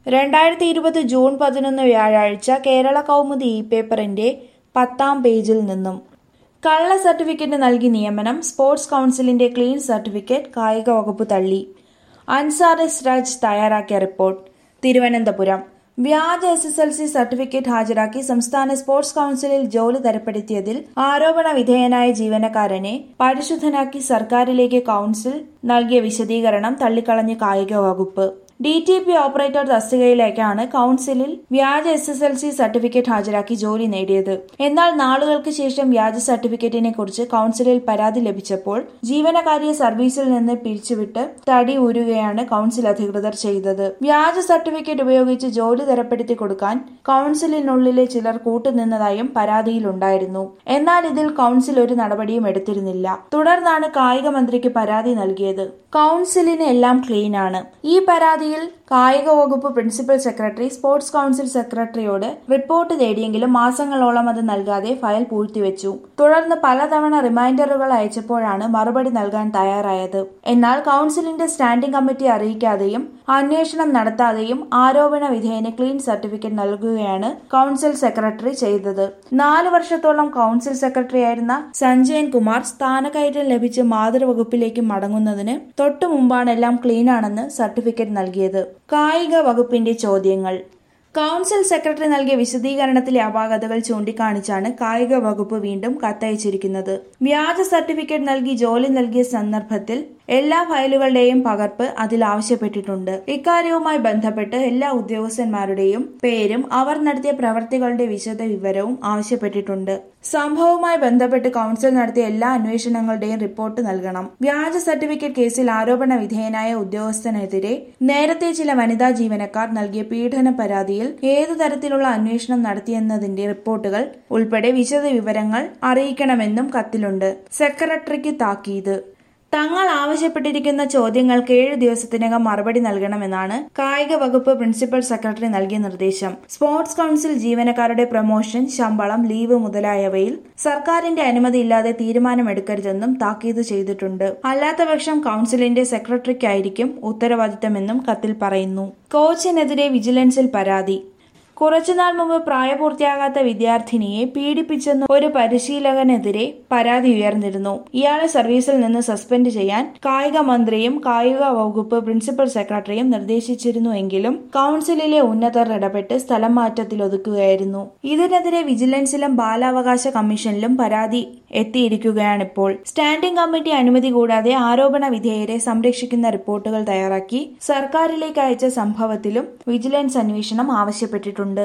രണ്ടായിരത്തി ഇരുപത് ജൂൺ പതിനൊന്ന് വ്യാഴാഴ്ച കേരള കൗമുദി ഇ പേപ്പറിന്റെ പത്താം പേജിൽ നിന്നും കള്ള സർട്ടിഫിക്കറ്റ് നൽകി നിയമനം സ്പോർട്സ് കൗൺസിലിന്റെ ക്ലീൻ സർട്ടിഫിക്കറ്റ് കായിക വകുപ്പ് തള്ളി അൻസാർ എസ് രാജ് തയ്യാറാക്കിയ റിപ്പോർട്ട് തിരുവനന്തപുരം വ്യാജ S S L C certificate ഹാജരാക്കി സംസ്ഥാന സ്പോർട്സ് കൗൺസിലിൽ ജോലി തരപ്പെടുത്തിയതിൽ ആരോപണ വിധേയനായ ജീവനക്കാരനെ പരിശുദ്ധനാക്കി സർക്കാരിലേക്ക് കൗൺസിൽ നൽകിയ വിശദീകരണം തള്ളിക്കളഞ്ഞ് കായിക വകുപ്പ് ഡി ടി പി ഓപ്പറേറ്റർ തസ്തികയിലേക്കാണ് കൗൺസിലിൽ വ്യാജ S S L C certificate ഹാജരാക്കി ജോലി നേടിയത് എന്നാൽ നാളുകൾക്ക് ശേഷം വ്യാജ സർട്ടിഫിക്കറ്റിനെ കുറിച്ച് കൗൺസിലിൽ പരാതി ലഭിച്ചപ്പോൾ ജീവനക്കാരിയെ സർവീസിൽ നിന്ന് പിരിച്ചുവിട്ട് തടി ഊരുകയാണ് കൗൺസിൽ അധികൃതർ ചെയ്തത് വ്യാജ സർട്ടിഫിക്കറ്റ് ഉപയോഗിച്ച് ജോലി തരപ്പെടുത്തി കൊടുക്കാൻ കൗൺസിലിനുള്ളിലെ ചിലർ കൂട്ടുനിന്നതായും പരാതിയിലുണ്ടായിരുന്നു എന്നാൽ ഇതിൽ കൗൺസിൽ ഒരു നടപടിയും എടുത്തിരുന്നില്ല തുടർന്നാണ് കായിക മന്ത്രിക്ക് പരാതി നൽകിയത് കൗൺസിലിന് എല്ലാം ക്ലീൻ ആണ് ഈ പരാതിയിൽ കായിക വകുപ്പ് പ്രിൻസിപ്പൽ സെക്രട്ടറി സ്പോർട്സ് കൗൺസിൽ സെക്രട്ടറിയോട് റിപ്പോർട്ട് തേടിയെങ്കിലും മാസങ്ങളോളം അത് നൽകാതെ ഫയൽ പൂഴ്ത്തിവെച്ചു തുടർന്ന് പലതവണ റിമൈൻഡറുകൾ അയച്ചപ്പോഴാണ് മറുപടി നൽകാൻ തയ്യാറായത് എന്നാൽ കൗൺസിലിന്റെ സ്റ്റാൻഡിംഗ് കമ്മിറ്റി അറിയിക്കാതെയും അന്വേഷണം നടത്താതെയും ആരോപണ വിധേയന് ക്ലീൻ സർട്ടിഫിക്കറ്റ് നൽകുകയാണ് കൗൺസിൽ സെക്രട്ടറി ചെയ്തത് നാല് വർഷത്തോളം കൗൺസിൽ സെക്രട്ടറിയായിരുന്ന സഞ്ജയൻ കുമാർ സ്ഥാനക്കയറ്റം ലഭിച്ച് മാതൃവകുപ്പിലേക്ക് മടങ്ങുന്നതിന് തൊട്ടു മുമ്പാണ് എല്ലാം ക്ലീൻ ആണെന്ന് സർട്ടിഫിക്കറ്റ് നൽകിയത് കായിക വകുപ്പിന്റെ ചോദ്യങ്ങൾ കൗൺസിൽ സെക്രട്ടറി നൽകിയ വിശദീകരണത്തിലെ അപാകതകൾ ചൂണ്ടിക്കാണിച്ചാണ് കായിക വകുപ്പ് വീണ്ടും കത്തയച്ചിരിക്കുന്നത് വ്യാജ സർട്ടിഫിക്കറ്റ് നൽകി ജോലി നൽകിയ സന്ദർഭത്തിൽ എല്ലാ ഫയലുകളുടെയും പകർപ്പ് അതിൽ ആവശ്യപ്പെട്ടിട്ടുണ്ട് ഇക്കാര്യവുമായി ബന്ധപ്പെട്ട് എല്ലാ ഉദ്യോഗസ്ഥന്മാരുടെയും പേരും അവർ നടത്തിയ പ്രവർത്തികളുടെ വിശദ വിവരവും ആവശ്യപ്പെട്ടിട്ടുണ്ട് സംഭവവുമായി ബന്ധപ്പെട്ട് കൗൺസിൽ നടത്തിയ എല്ലാ അന്വേഷണങ്ങളുടെയും റിപ്പോർട്ട് നൽകണം വ്യാജ സർട്ടിഫിക്കറ്റ് കേസിൽ ആരോപണ വിധേയനായ ഉദ്യോഗസ്ഥനെതിരെ നേരത്തെ ചില വനിതാ ജീവനക്കാർ നൽകിയ പീഡന പരാതിയിൽ ഏതു തരത്തിലുള്ള അന്വേഷണം നടത്തിയെന്നതിന്റെ റിപ്പോർട്ടുകൾ ഉൾപ്പെടെ വിശദ വിവരങ്ങൾ അറിയിക്കണമെന്നും കത്തിലുണ്ട് സെക്രട്ടറിക്ക് താക്കീത് തങ്ങൾ ആവശ്യപ്പെട്ടിരിക്കുന്ന ചോദ്യങ്ങൾക്ക് ഏഴ് ദിവസത്തിനകം മറുപടി നൽകണമെന്നാണ് കായിക വകുപ്പ് പ്രിൻസിപ്പൽ സെക്രട്ടറി നൽകിയ നിർദ്ദേശം സ്പോർട്സ് കൌൺസിൽ ജീവനക്കാരുടെ പ്രൊമോഷൻ ശമ്പളം ലീവ് മുതലായവയിൽ സർക്കാരിന്റെ അനുമതിയില്ലാതെ തീരുമാനമെടുക്കരുതെന്നും താക്കീത് ചെയ്തിട്ടുണ്ട് അല്ലാത്തപക്ഷം കൌൺസിലിന്റെ സെക്രട്ടറിക്കായിരിക്കും ഉത്തരവാദിത്തമെന്നും കത്തിൽ പറയുന്നു കോച്ചിനെതിരെ വിജിലൻസിൽ പരാതി കുറച്ചുനാൾ മുമ്പ് പ്രായപൂർത്തിയാകാത്ത വിദ്യാർത്ഥിനിയെ പീഡിപ്പിച്ചെന്ന് ഒരു പരിശീലകനെതിരെ പരാതി ഉയർന്നിരുന്നു ഇയാളെ സർവീസിൽ നിന്ന് സസ്പെൻഡ് ചെയ്യാൻ കായിക മന്ത്രിയും കായിക വകുപ്പ് പ്രിൻസിപ്പൽ സെക്രട്ടറിയും നിർദ്ദേശിച്ചിരുന്നുവെങ്കിലും കൌൺസിലിലെ ഉന്നതർ ഇടപെട്ട് സ്ഥലം മാറ്റത്തിൽ ഒതുക്കുകയായിരുന്നു ഇതിനെതിരെ വിജിലൻസിലും ബാലാവകാശ കമ്മീഷനിലും പരാതി എത്തിയിരിക്കുകയാണിപ്പോൾ സ്റ്റാൻഡിംഗ് കമ്മിറ്റി അനുമതി കൂടാതെ ആരോപണ വിധേയരെ സംരക്ഷിക്കുന്ന റിപ്പോർട്ടുകൾ തയ്യാറാക്കി സർക്കാരിലേക്ക് അയച്ച സംഭവത്തിലും വിജിലൻസ് അന്വേഷണം ആവശ്യപ്പെട്ടിട്ടുണ്ട്